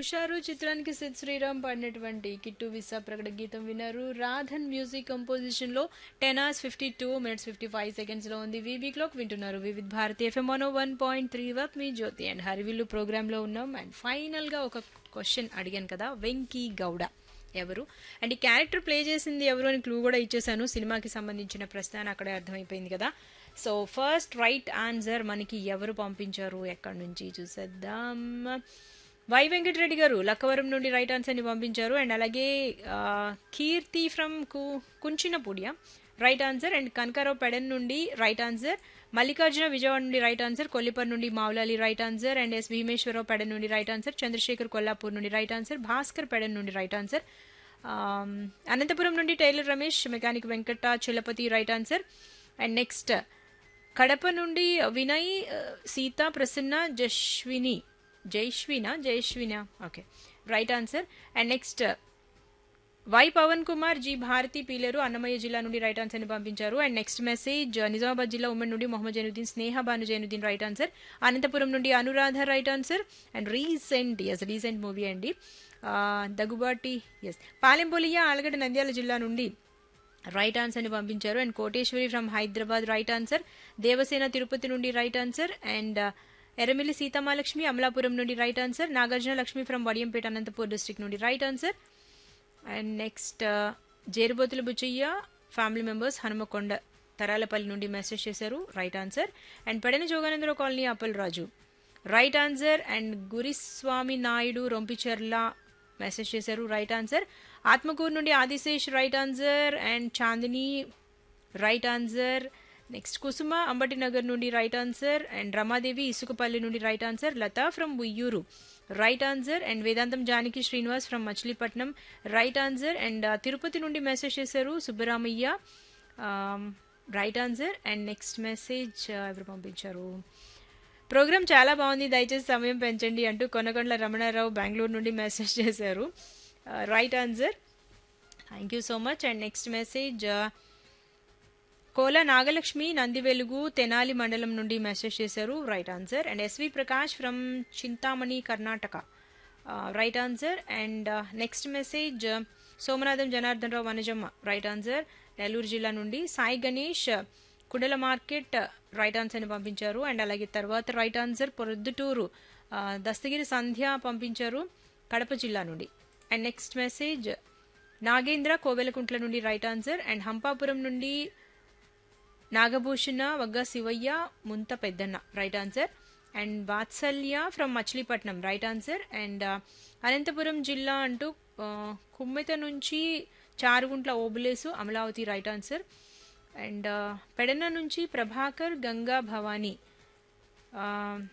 హుషారు చిత్రానికి సిద్ శ్రీరామ్ పాడినటువంటి కిట్టు విసా ప్రకట గీతం విన్నారు రాధన్ మ్యూజిక్ కంపోజిషన్ లో ten hours fifty two minutes fifty five seconds లో ఉంది వీవీ క్లాక్ వింటున్నారు Vividh Bharati FM one one point three వర్క్ మీ జ్యోతి అండ్ హరివిల్లు ప్రోగ్రామ్ లో ఉన్నాం అండ్ ఫైనల్ గా ఒక క్వశ్చన్ అడిగాను కదా వెంకీ గౌడ ఎవరు అండ్ ఈ క్యారెక్టర్ ప్లే చేసింది ఎవరు అని క్లూ కూడా ఇచ్చేసాను సినిమాకి సంబంధించిన ప్రశ్న అని అక్కడే అర్థమైపోయింది కదా సో ఫస్ట్ రైట్ ఆన్సర్ మనకి ఎవరు పంపించారు ఎక్కడి నుంచి చూసేద్దాం వై వెంకటరెడ్డి గారు లక్కవరం నుండి రైట్ ఆన్సర్ని పంపించారు అండ్ అలాగే ఆ, కీర్తి ఫ్రమ్ కు కుంచినపూడియా right answer and Kanakarao Pedana నుండి రైట్ ఆన్సర్ మల్లికార్జున విజయవాడ నుండి రైట్ ఆన్సర్ కొల్లిపర్ నుండి Maulali right answer and S Bhimeswararao Pedana నుండి రైట్ ఆన్సర్ చంద్రశేఖర్ కొల్లాపూర్ నుండి రైట్ ఆన్సర్ భాస్కర్ పెడన్ నుండి రైట్ ఆన్సర్ ఆమ్, అనంతపురం నుండి tailor Ramesh mechanic Venkata Chalapathi right answer and next Kadapa నుండి వినయ్ ఆ, Seetha Prasanna Jaswini Jaishvina Jaishvina okay right answer and next Y Pavan Kumar G Bharathi Pileru Annamayya జిల్లా నుండి రైట్ ఆన్సర్ ని పంపించారు అండ్ నెక్స్ట్ మెసేజ్ నిజామాబాద్ జిల్లా ఉమ్మడి నుండి మొహమ్మద్ జైనుద్దీన్ స్నేహ బాను జైనుద్దీన్ రైట్ ఆన్సర్ అనంతపురం నుండి Anuradha right answer and recent as recent movie అండి ఆ, దగ్గుబాటి ఎస్ పాలెంపోలియా ఆలగడ్డ నంద్యాల జిల్లా నుండి రైట్ ఆన్సర్ ని పంపించారు and Koteswari from Hyderabad right answer Devasena Tirupati నుండి right answer and Erramilli Seethamalakshmi Amalapuram నుండి right answer Nagarjuna Lakshmi from Vadiyampeta Anantapur district నుండి right answer and next Jerubothula Buchaiah family members Hanumakonda Taralapalli నుండి మెసేజ్ చేశారు right answer and Pedana Joganandarao colony Appal Raju right answer and Guruswamy Naidu Rompicherla message చేశారు రైట్ ఆన్సర్ ఆత్మకూరు నుండి Adishesh right answer and Chandini right answer next Kusuma Ambati Nagar నుండి right answer and Ramadevi Isukapalli నుండి right answer Latha from Uyyuru right answer and Vedantam Janaki Srinivas from Machilipatnam right answer and Tirupati నుండి message చేశారు Subbaramaiah right answer and next message ఎవరు పంపించారు programme చాలా బాగుంది దయచేసి సమయం పెంచండి అంటూ కొనగొండ్ల రమణారావు బెంగళూరు నుండి మెసేజ్ చేశారు right answer thank you so much and next message Kola Nagalakshmi Nandi Velugu Tenali మండలం నుండి మెసేజ్ చేశారు right answer and SV Prakash from Chintamani Karnataka right answer and next message Somanatham Janardhan Rao Vanajamma right answer Nellore జిల్లా నుండి Sai Ganesh Kudala market right answer పంపించారు అండ్ అలాగే తర్వాత రైట్ ఆన్సర్ పొద్దుటూరు ఆ, దస్తగిరి సంధ్య పంపించారు కడప జిల్లా నుండి and next message Nagendra Koilkuntla నుండి రైట్ ఆన్సర్ అండ్ హంపాపురం నుండి Nagabhushana వగ్గ Shivaiah Munta Peddanna right answer and Vatsalya from Machilipatnam right answer and Anantapuram జిల్లా అంటూ ఆ, కుమ్మెత నుంచి Charugundla Obulesu Amalavathi right answer and Pedana నుంచి ప్రభాకర్ గంగా భవానీ ఆ,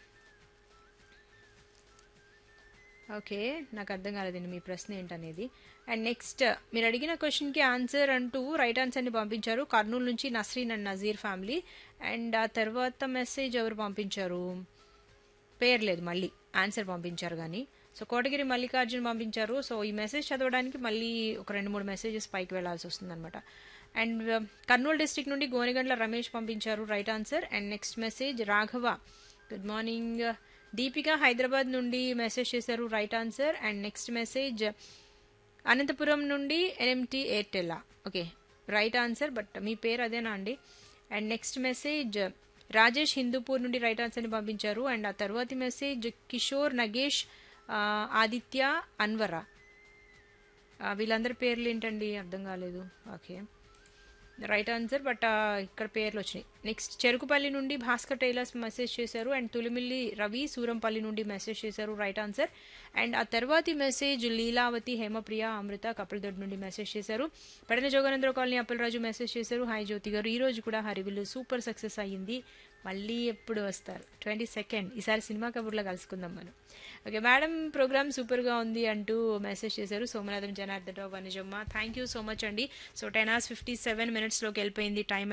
ఓకే నాకు అర్థం కాలేదండి మీ ప్రశ్న ఏంటనేది అండ్ నెక్స్ట్ మీరు అడిగిన క్వశ్చన్కి ఆన్సర్ అంటూ రైట్ ఆన్సర్ని పంపించారు కర్నూలు నుంచి Nasreen and Nazeer family and ఆ తర్వాత మెసేజ్ ఎవరు పంపించారు పేరు లేదు మళ్ళీ ఆన్సర్ పంపించారు కానీ సో కోటగిరి మల్లికార్జున్ పంపించారు సో ఈ మెసేజ్ చదవడానికి మళ్ళీ ఒక రెండు మూడు మెసేజెస్ పైకి వెళ్లాల్సి వస్తుంది అనమాట అండ్ కర్నూలు డిస్టిక్ నుండి గోనెగండ్ల రమేష్ పంపించారు right answer and next message Raghava good morning Deepika Hyderabad నుండి మెసేజ్ చేశారు right answer and next message Anantapuram నుండి NMT Airtel okay right answer but మీ పేరు అదేనా అండి and next message Rajesh Hindupur నుండి రైట్ ఆన్సర్ని పంపించారు అండ్ ఆ తర్వాతి మెసేజ్ కిషోర్ నగేష్ ఆ, ఆదిత్య అన్వరా ఆ, వీళ్ళందరి పేర్లు ఏంటండి అర్థం కాలేదు ఓకే రైట్ ఆన్సర్ బట్ ఆ, ఇక్కడ పేర్లు వచ్చినాయి నెక్స్ట్ చెరుకుపల్లి నుండి భాస్కర్ టైలర్స్ మెసేజ్ చేశారు అండ్ తులిమిల్లి రవి సూరంపల్లి నుండి మెసేజ్ చేశారు రైట్ ఆన్సర్ అండ్ ఆ తర్వాతి మెసేజ్ లీలావతి హేమప్రియ అమృత కపిల్దొడ్ నుండి మెసేజ్ చేశారు పెడన జోగానంద్ర కాలనీ అప్పలరాజు మెసేజ్ చేశారు హాయ్ జ్యోతి గారు ఈ రోజు కూడా హరివిల్లు సూపర్ సక్సెస్ అయ్యింది మళ్ళీ ఎప్పుడు వస్తారు ట్వంటీ సెకండ్ ఈసారి సినిమా కబుర్లో కలుసుకుందాం మనం ఓకే మేడం ప్రోగ్రామ్ సూపర్గా ఉంది అంటూ మెసేజ్ చేశారు Somanatham Janardhan Rao Vanajamma thank you so much అండి so ten hours fifty seven మినిట్స్లోకి వెళ్ళిపోయింది టైం